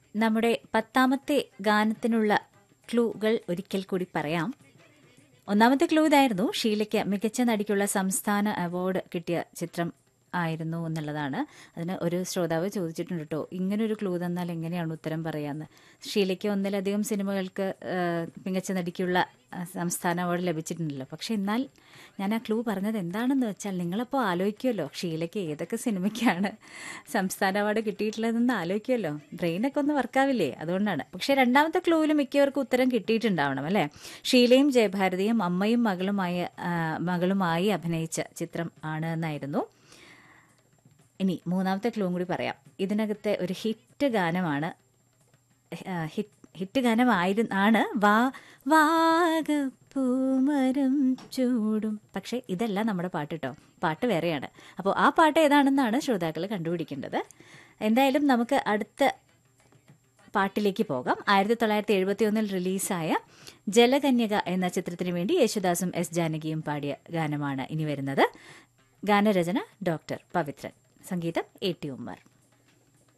നമ്മുടെ പത്താമത്തെ ഗാനത്തിനുള്ള ക്ലൂകൾ ഒരിക്കൽ കൂടി പറയാം ഒന്നാമത്തെ ക്ലൂ ഇതായിരുന്നു ഷീലയ്ക്ക് മികച്ച നടിക്കുള്ള സംസ്ഥാന അവാർഡ് കിട്ടിയ ചിത്രം ആയിരുന്നു എന്നുള്ളതാണ് അതിന് ഒരു ശ്രോതാവ് ചോദിച്ചിട്ടുണ്ട് കേട്ടോ ഇങ്ങനൊരു ക്ലൂ തന്നാൽ എങ്ങനെയാണ് ഉത്തരം പറയാന്ന് ഷീലയ്ക്ക് ഒന്നിലധികം സിനിമകൾക്ക് ആ, മികച്ച നടിക്കുള്ള ആ, സംസ്ഥാന അവാർഡ് ലഭിച്ചിട്ടുണ്ടല്ലോ പക്ഷെ എന്നാൽ ഞാൻ ആ ക്ലൂ പറഞ്ഞത് എന്താണെന്ന് വെച്ചാൽ നിങ്ങളപ്പോൾ ആലോചിക്കുമല്ലോ ഷീലയ്ക്ക് ഏതൊക്കെ സിനിമയ്ക്കാണ് സംസ്ഥാന അവാർഡ് കിട്ടിയിട്ടുള്ളതെന്ന് ആലോചിക്കുമല്ലോ ബ്രെയിനൊക്കെ ഒന്ന് വർക്കാവില്ലേ അതുകൊണ്ടാണ് പക്ഷേ രണ്ടാമത്തെ ക്ലൂവിൽ മിക്കവർക്കും ഉത്തരം കിട്ടിയിട്ടുണ്ടാവണം അല്ലേ ഷീലയും ജയഭാരതിയും അമ്മയും മകളുമായ ആ, മകളുമായി അഭിനയിച്ച ചിത്രം ആണ് എന്നായിരുന്നു ഇനി മൂന്നാമത്തെ ക്ലൂവും കൂടി പറയാം ഇതിനകത്തെ ഒരു ഹിറ്റ് ഗാനമാണ് ആ, ഹിറ്റ് ഹിറ്റ് ഗാനമായിരുന്നു ആണ് വാ വാഗപ്പൂമരം ചൂടും പക്ഷേ ഇതല്ല നമ്മുടെ പാട്ട് കേട്ടോ പാട്ട് വേറെയാണ് അപ്പോൾ ആ പാട്ട് ഏതാണെന്നാണ് ശ്രോതാക്കൾ കണ്ടുപിടിക്കേണ്ടത് എന്തായാലും നമുക്ക് അടുത്ത പാട്ടിലേക്ക് പോകാം ആയിരത്തി തൊള്ളായിരത്തി എഴുപത്തി ഒന്നിൽ റിലീസായ ജലകന്യക എന്ന ചിത്രത്തിന് വേണ്ടി യേശുദാസും എസ് ജാനകിയും പാടിയ ഗാനമാണ് ഇനി വരുന്നത് ഗാനരചന ഡോക്ടർ പവിത്രൻ സംഗീതം എ ടി ഉമ്മർ